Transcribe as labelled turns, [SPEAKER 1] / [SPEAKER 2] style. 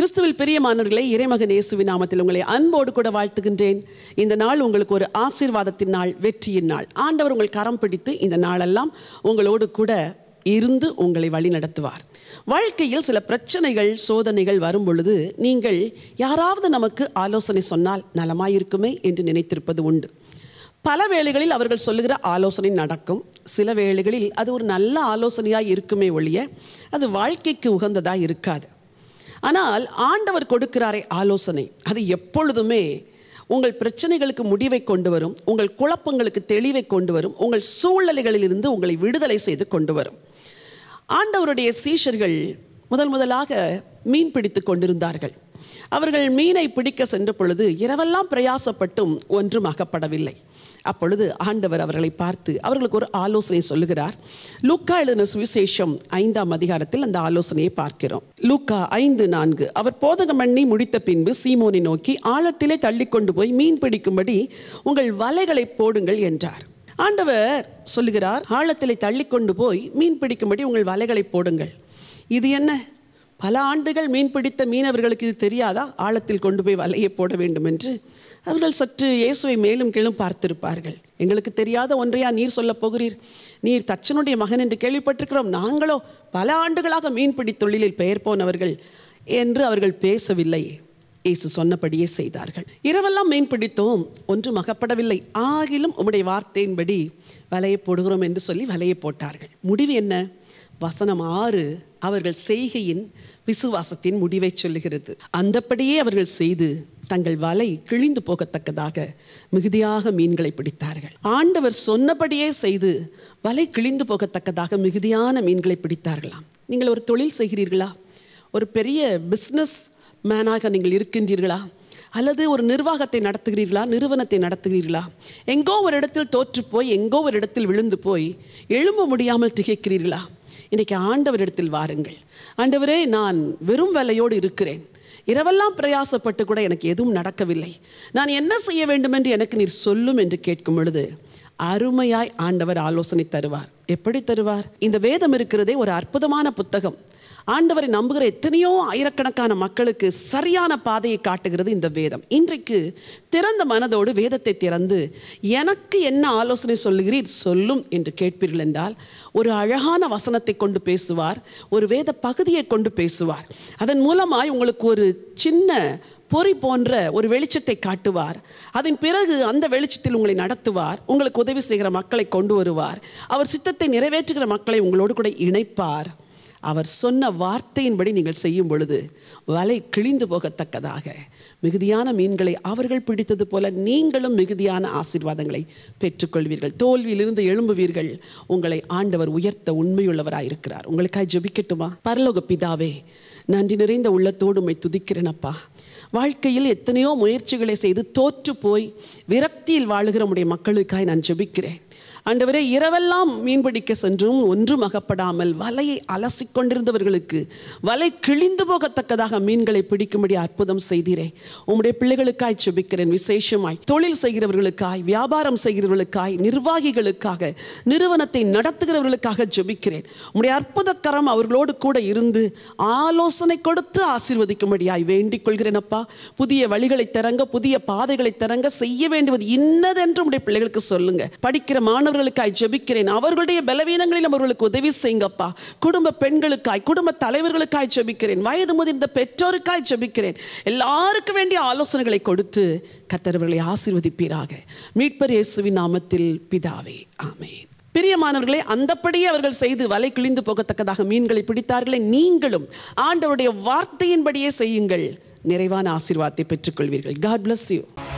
[SPEAKER 1] கிறிஸ்துவில் பிரியமானவர்களே இறைமகன் இயேசுவின் நாமத்தில் உங்களை அன்போடு கூட வாழ்த்துகின்றேன் இந்த நாள் உங்களுக்கு ஒரு ஆசீர்வாதத்தின் நாள் வெற்றியின் நாள் ஆண்டவர் உங்கள் கரம் பிடித்து இந்த நாளெல்லாம் உங்களோடு கூட இருந்து உங்களை வழி நடத்துவார் வாழ்க்கையில் சில பிரச்சனைகள் சோதனைகள் வரும் பொழுது நீங்கள் யாராவது நமக்கு ஆலோசனை சொன்னால் நலமாயிருக்குமே என்று நினைத்திருப்பது உண்டு பல வேளைகளில் அவர்கள் சொல்லுகிற ஆலோசனை நடக்கும் சில வேளைகளில் அது ஒரு நல்ல ஆலோசனையாக இருக்குமே ஒழிய அது வாழ்க்கைக்கு உகந்ததாக இருக்காது ஆனால் ஆண்டவர் கொடுக்கிறாரே ஆலோசனை அது எப்பொழுதுமே உங்கள் பிரச்சனைகளுக்கு முடிவை கொண்டு வரும் உங்கள் குழப்பங்களுக்கு தெளிவை கொண்டு வரும் உங்கள் சூழ்நிலைகளிலிருந்து உங்களை விடுதலை செய்து கொண்டு வரும் ஆண்டவருடைய சீஷர்கள் முதல் முதலாக மீன் பிடித்து கொண்டிருந்தார்கள் அவர்கள் மீனை பிடிக்க சென்ற பொழுது இரவெல்லாம் பிரயாசப்பட்டும் ஒன்றும் அகப்படவில்லை அப்பொழுது ஆண்டவர் அவர்களை பார்த்து அவர்களுக்கு ஒரு ஆலோசனை சொல்லுகிறார் லூக்கா எழுதின சுவிசேஷம் ஐந்தாம் அதிகாரத்தில் அந்த ஆலோசனையை பார்க்கிறோம் லூக்கா ஐந்து நான்கு அவர் போதகம் பண்ணி முடித்த பின்பு சீமோனை நோக்கி ஆழத்திலே தள்ளி கொண்டு போய் மீன் பிடிக்கும்படி உங்கள் வலைகளை போடுங்கள் என்றார் ஆண்டவர் சொல்லுகிறார் ஆழத்திலே தள்ளி கொண்டு போய் மீன் பிடிக்கும்படி உங்கள் வலைகளை போடுங்கள் இது என்ன பல ஆண்டுகள் மீன் பிடித்த மீனவர்களுக்கு இது தெரியாதா ஆழத்தில் கொண்டு போய் வலையை போட வேண்டும் என்று அவர்கள் சற்று இயேசுவை மேலும் கீழும் பார்த்திருப்பார்கள் எங்களுக்கு தெரியாத ஒன்றையா நீர் சொல்லப் போகிறீர் நீர் தச்சனுடைய மகன் என்று கேள்விப்பட்டிருக்கிறோம் நாங்களோ பல ஆண்டுகளாக மீன்பிடி தொழிலில் பெயர் போனவர்கள் என்று அவர்கள் பேசவில்லை இயேசு சொன்னபடியே செய்தார்கள் இரவெல்லாம் மீன் பிடித்தோம் ஒன்றும் அகப்படவில்லை ஆகிலும் உம்முடைய வார்த்தையின்படி வலையை போடுகிறோம் என்று சொல்லி வலையை போட்டார்கள் முடிவு என்ன வசனம் ஆறு அவர்கள் செய்கையின் விசுவாசத்தின் முடிவை சொல்லுகிறது அந்தப்படியே அவர்கள் செய்து தங்கள் வலை கிழிந்து போகத்தக்கதாக மிகுதியாக மீன்களை பிடித்தார்கள் ஆண்டவர் சொன்னபடியே செய்து வலை கிழிந்து போகத்தக்கதாக மிகுதியான மீன்களை பிடித்தார்களாம் நீங்கள் ஒரு தொழில் செய்கிறீர்களா ஒரு பெரிய பிஸ்னஸ் மேனாக நீங்கள் இருக்கின்றீர்களா அல்லது ஒரு நிர்வாகத்தை நடத்துகிறீர்களா நிறுவனத்தை நடத்துகிறீர்களா எங்கோ ஒரு இடத்தில் தோற்று போய் எங்கோ ஒரு இடத்தில் விழுந்து போய் எழும்ப முடியாமல் திகைக்கிறீர்களா இன்றைக்கி ஆண்டவரிடத்தில் வாருங்கள் ஆண்டவரே நான் வெறும் வேலையோடு இருக்கிறேன் இரவெல்லாம் பிரயாசப்பட்டு கூட எனக்கு எதுவும் நடக்கவில்லை நான் என்ன செய்ய வேண்டும் என்று எனக்கு நீர் சொல்லும் என்று கேட்கும் பொழுது அருமையாய் ஆண்டவர் ஆலோசனை தருவார் எப்படி தருவார் இந்த வேதம் இருக்கிறதே ஒரு அற்புதமான புத்தகம் ஆண்டவரை நம்புகிற எத்தனையோ ஆயிரக்கணக்கான மக்களுக்கு சரியான பாதையை காட்டுகிறது இந்த வேதம் இன்றைக்கு திறந்த மனதோடு வேதத்தை திறந்து எனக்கு என்ன ஆலோசனை சொல்லுகிறீர் சொல்லும் என்று கேட்பீர்கள் என்றால் ஒரு அழகான வசனத்தை கொண்டு பேசுவார் ஒரு வேத பகுதியை கொண்டு பேசுவார் அதன் மூலமாய் உங்களுக்கு ஒரு சின்ன பொறி போன்ற ஒரு வெளிச்சத்தை காட்டுவார் அதன் பிறகு அந்த வெளிச்சத்தில் உங்களை நடத்துவார் உங்களுக்கு உதவி செய்கிற மக்களை கொண்டு வருவார் அவர் சித்தத்தை நிறைவேற்றுகிற மக்களை உங்களோடு கூட இணைப்பார் அவர் சொன்ன வார்த்தையின்படி நீங்கள் செய்யும் பொழுது வலை கிழிந்து போகத்தக்கதாக மிகுதியான மீன்களை அவர்கள் பிடித்தது போல நீங்களும் மிகுதியான ஆசீர்வாதங்களை பெற்றுக்கொள்வீர்கள் தோல்வியிலிருந்து எழும்புவீர்கள் உங்களை ஆண்டவர் உயர்த்த உண்மையுள்ளவராயிருக்கிறார் உங்களுக்காக ஜெபிக்கட்டுமா பரலோக பிதாவே நன்றி நிறைந்த உள்ளத்தோடு உம்மை துதிக்கிறேனப்பா வாழ்க்கையில் எத்தனையோ முயற்சிகளை செய்து தோற்று போய் விரக்தியில் வாழுகிற உடைய மக்களுக்காய் நான் ஜெபிக்கிறேன் ஆண்டவரே இரவெல்லாம் மீன்பிடிக்க சென்றும் ஒன்றும் அகப்படாமல் வலையை அலசி கொண்டிருந்தவர்களுக்கு வலை கிழிந்து போகத்தக்கதாக மீன்களை பிடிக்கும்படி அற்புதம் செய்தீரே உம்முடைய பிள்ளைகளுக்காய் செபிக்கிறேன் விசேஷமாய் தொழில் செய்கிறவர்களுக்காய் வியாபாரம் செய்கிறவர்களுக்காய் நிர்வாகிகளுக்காக நிறுவனத்தை நடத்துகிறவர்களுக்காக ஜெபிக்கிறேன் உம்முடைய அற்புதக்கரம் அவர்களோடு கூட இருந்து ஆலோசனை கொடுத்து ஆசீர்வதிக்கும்படியாய் வேண்டிக் கொள்கிறேனப்பா புதிய வழிகளை திறங்க புதிய பாதைகளை திறங்க செய்ய வேண்டுவது இன்னதென்று உடைய பிள்ளைகளுக்கு சொல்லுங்க படிக்கிற மாணவ மாணவர்களுக்காய் ஜெபிக்கிறேன் அவர்களுடைய பலவீனங்களில் அவர்களுக்கு உதவி செய்யுங்கப்பா குடும்ப பெண்களுக்காய் குடும்ப தலைவர்களுக்காய் ஜெபிக்கிறேன் வயது முதிர்ந்த பெற்றோருக்காய் ஜெபிக்கிறேன் எல்லாருக்கும் வேண்டிய ஆலோசனைகளை கொடுத்து கத்தரவர்களை ஆசீர்வதிப்பீராக மீட்பர் இயேசுவின் நாமத்தில் பிதாவே ஆமேன் பிரியமானவர்களே அந்தப்படியே அவர்கள் செய்து வலை கிழிந்து போகத்தக்கதாக மீன்களை பிடித்தார்களே நீங்களும் ஆண்டவருடைய வார்த்தையின்படியே செய்யுங்கள் நிறைவான ஆசீர்வாதத்தை பெற்றுக்கொள்வீர்கள் காட் bless யூ